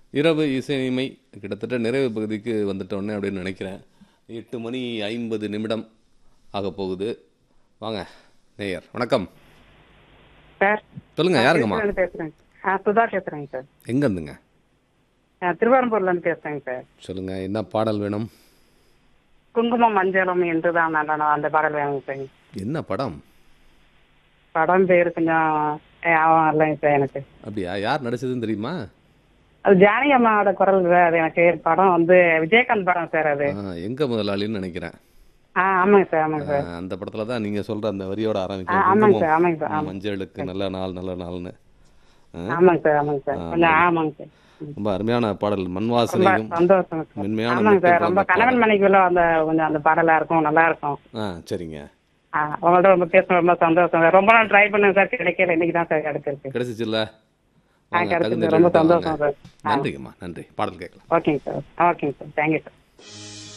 இரவு இசைமை கிட்டத்தட்ட நிறைவு பகுதிக்கு வந்துட்டோன்னே அப்படின்னு நினைக்கிறேன் எட்டு மணி ஐம்பது நிமிடம் ஆக போகுது வாங்க நேயர் வணக்கம் சார் சொல்லுங்க யாருங்கம்மா திருச்சியில இருந்து பேசுறேங்க ஆ சுதா பேசுறேங்க சார் எங்க இருந்துங்க ஆ, திருவாரூர்ல இருந்து பேசுறேங்க சார் சொல்லுங்க என்ன பாடல் வேணும் குங்குமம் மஞ்சளும் என்றுதான் நல்ல அந்த பாடல் வேணுங்க சார் என்ன படம் படம் பேர் கொஞ்சம் ஏ, ஆவம் இல்லைங்க சார் எனக்கு அப்படியா யார் நடிச்சதுன்னு தெரியுமா அது ஜானகி அம்மாவோட குரல் சார் அது எனக்கு படம் வந்து விஜயகாந்த் படம் சார் அது ஆ, எங்க முதலாளின்னு நினைக்கிறேன் ஆ ஆமாங்க சார் ஆமாங்க ஆ, சார் அந்த படத்துல தான் நீங்க சொல்ற அந்த வரியோட ஆ, ஆரம்பிக்கும் ஆமாங்க குங்குமம் சார் ஆமாங்க சார் ஆமாங்க மஞ்சளுக்கு நல்ல நாள் நல்ல நாள்னு ஆ, ஆமாங்க சார் ஆமாங்க சார் ஆ, கொஞ்சம் ஆமாங்க சார் ரொம்ப அருமையான பாடல் மண் ரொம்ப வாசனையும் சந்தோஷம் சார் மென்மையான ஆமாங்க சார் மெட்டுக்கு ரொம்ப அந்த கணவன் மனைக்குள்ள அந்த கொஞ்சம் அந்த பாடலா இருக்கும் நல்லா இருக்கும் ஆ சரிங்க ஆ உங்கள்ட்ட ரொம்ப பேச ரொம்ப சந்தோஷம் சார் ரொம்ப நாள் ட்ரை பண்ணுங்க சார் கிடைக்கல இன்னைக்கு தான் சார் கிடைச்சிருக்கு கிடைச்சிச்சுல்ல ஆ வாங்க, கிடைச்சிருக்கு தகுந்த ரொம்ப இடத்துக்கு சந்தோஷம் வாங்க. சார் ஆ நன்றிங்கம்மா நன்றி பாடல் கேட்கலாம் ஓகேங்க சார் ஓகேங்க சார் தேங்க்யூ சார்